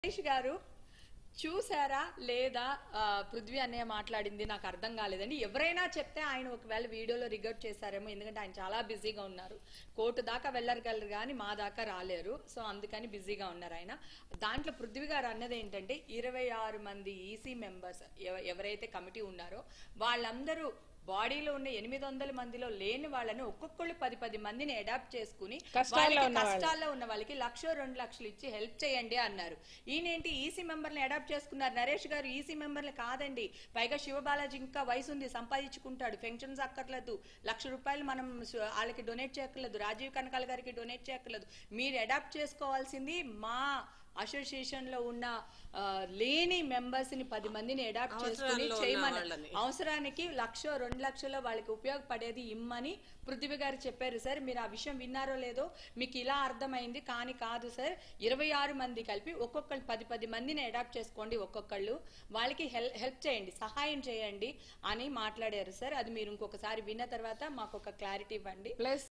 నరేష్ గారు చూసారా లేదా ఆ, పృథ్వీ అన్నయ్య మాట్లాడింది నాకు అర్థం కాలేదండి ఎవరైనా చెప్తే ఆయన ఒకవేళ వీడియోలో రికార్డ్ చేశారేమో ఎందుకంటే ఆయన చాలా బిజీగా ఉన్నారు కోర్టు దాకా వెళ్ళగలరు కానీ మా దాకా రాలేరు సో అందుకని బిజీగా ఉన్నారు ఆయన దాంట్లో పృథ్వీ గారు అన్నది ఏంటంటే ఇరవై ఆరు మంది ఈసీ మెంబర్స్ ఎవరైతే కమిటీ ఉన్నారో వాళ్ళందరూ బాడీలో ఉన్న ఎనిమిది వందల మందిలో లేని వాళ్ళని ఒక్కొక్కళ్ళు పది పది మందిని అడాప్ట్ చేసుకుని కష్టాల్లో వాళ్ళకి ఉన్న వాళ్ళు. కష్టాల్లో ఉన్న వాళ్ళకి లక్ష రెండు లక్షలు ఇచ్చి హెల్ప్ చేయండి అన్నారు ఈయనేంటి ఈసీ మెంబర్ని అడాప్ట్ చేసుకున్నారు నరేష్ గారు ఈసీ మెంబర్లు కాదండి పైగా శివబాలాజీ ఇంకా వయసు ఉంది సంపాదించుకుంటాడు పెన్షన్స్ అక్కర్లేదు లక్ష రూపాయలు మనం సు- వాళ్ళకి డొనేట్ చేయక్కర్లేదు రాజీవ్ కనకాల గారికి డొనేట్ చేయక్కర్లేదు మీరు అడాప్ట్ చేసుకోవాల్సింది మా అసోసియేషన్ లో ఉన్న ఆ, లేని మెంబర్స్ ని పది మందిని అడాప్ట్ చేసుకుని అవసరాల్లో ఉన్న చేయమని వాళ్ళని. అవసరానికి లక్ష రెండు లక్షల వాళ్ళకి ఉపయోగపడేది ఇమ్మని పృథ్వీ గారు చెప్పారు సార్ మీరు ఆ విషయం విన్నారో లేదో మీకు ఇలా అర్థమైంది కానీ కాదు సార్ ఇరవై ఆరు మంది కలిపి ఒక్కొక్కళ్ళు పది పది మందిని అడాప్ట్ చేసుకోండి ఒక్కొక్కళ్ళు వాళ్ళకి హెల్ప్ హెల్ప్ చేయండి సహాయం చేయండి అని మాట్లాడారు సార్ అది మీరు ఇంకొకసారి విన్న తర్వాత మాకు ఒక క్లారిటీ ఇవ్వండి ప్లస్